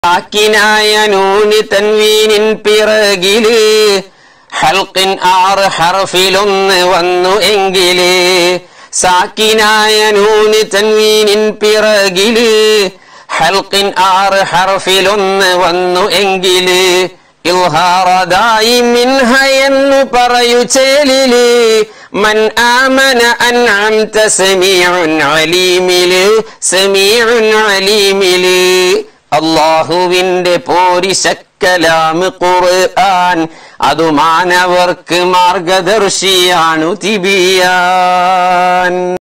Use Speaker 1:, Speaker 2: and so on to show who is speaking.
Speaker 1: സാക്കിനായ നൂനി തൻവീനിൻ പിറകില് ഹൽക്കിൻ ആറ് ഹർഫിലൊന്ന് വന്നു എങ്കില് സാക്കിനായ നൂനി തൻവീനിൻ പിറകില് ഹൽക്കിൻ ആറ് ഹർഫിലൊന്ന് വന്നു എങ്കില് ഇൽഹാറദായി മിൻഹ എന്നു പറയു ചേലില് മൻ ആമന അൻഅംത സമീഉൻ അലീമില് സമീഉൻ അലീമില് അള്ളാഹുവിന്റെ പോരിശക്കലാമ് ഖുർആൻ അതു മാനവർക്ക് മാർഗദർശിയാണു തിബിയാൻ